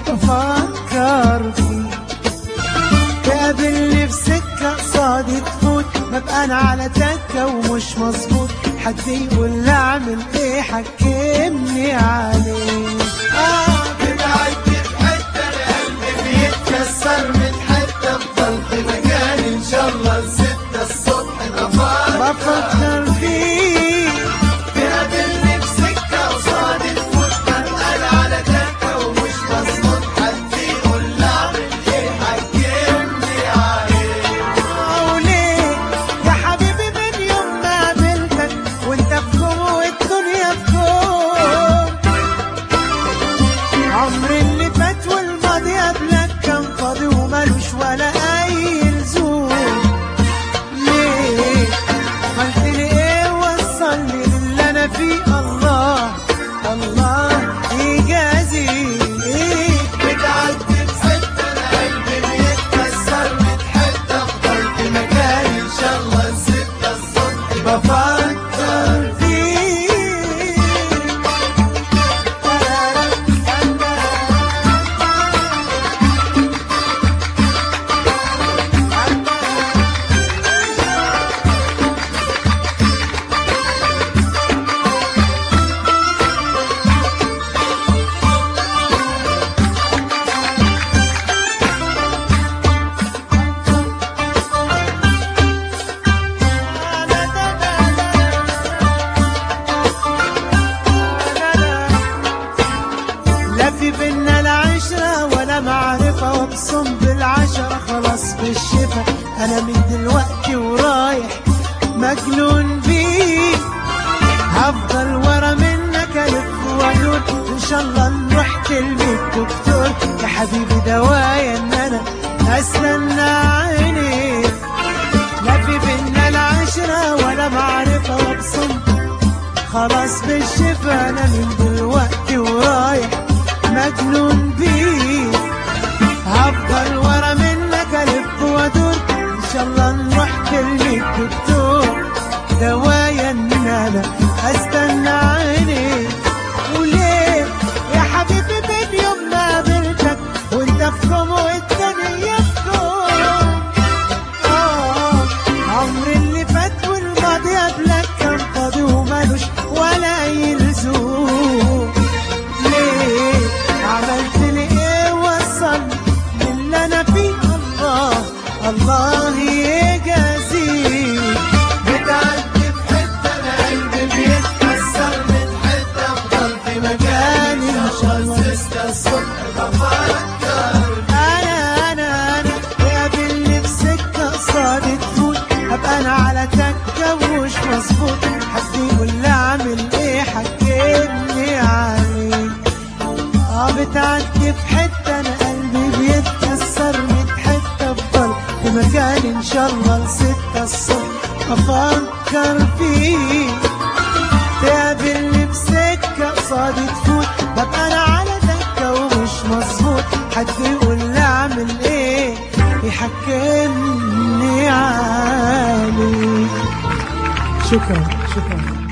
بفكر فيه تقابلني في سكة قصادي تفوت ببقى انا على تكة ومش مظبوط حد يقول لي اعمل ايه حكمني عليه اه بتعدي في حتة القلب بيتكسر من حتة افضل في مكان ان شاء الله الستة الصبح بفكر بفكر فيه تقابلني في سكة قصادي تفوت ببقى على تكة ومش مظبوط حد يقول لي اعمل ايه حكمني عليه وليه يا حبيبي من يوم ما قابلتك وانت في كوم والدنيا في كوم عمري اللي فات والماضي قبلك كان فاضي ومالوش ولا اي لزوم ليه عملت لي ايه وصلني للي انا فيه الله الله يجازي بتعدي في حتة القلب بيتكسر من حتة افضل في مكان ان شاء الله الستة الصبح بفكر فيه لا في بينا لا عشرة ولا معرفة وابصم بالعشرة خلاص بالشفا أنا من دلوقتي ورايح مجنون بيك هفضل ورا منك ألف وأدور إن شاء الله نروح كلمة دكتور يا حبيبي دوايا إن أنا أستنى عينيك لا في بينا لا عشرة ولا معرفة وابصم خلاص بالشفا انا من دلوقتي ورايح مجنون بيك هفضل ورا منك الف وادور ان شاء الله نروح كلمة دكتور دوايا ان انا استنى عينيك وليه يا حبيبي من يوم ما قابلتك وانت في كوم والدنيا في كوم آه، عمري اللي فات والماضي قبلك كان فاضي ومالوش ولا اي لزوم ليه عملت لي ايه وصل للي انا فيه الله الله يجازيك بتعدي في حتة القلب بيتكسر من حتة افضل في مكان ان شاء الله الستة الصبح بفكر انا انا انا قابلني في سكه قصادي تفوت ابقى انا على تكه ومش مظبوط حد يقول لي اعمل ايه حكمني عليه اه بتعدي في حته انا قلبي بيتكسر من حته افضل في مكان ان شاء الله لستة الصبح افكر فيه تقابلني بسكة قصادي تفوت ببقى انا على دكة ومش مظبوط حد يقول لي اعمل ايه يحكمني عليه شكرا شكرا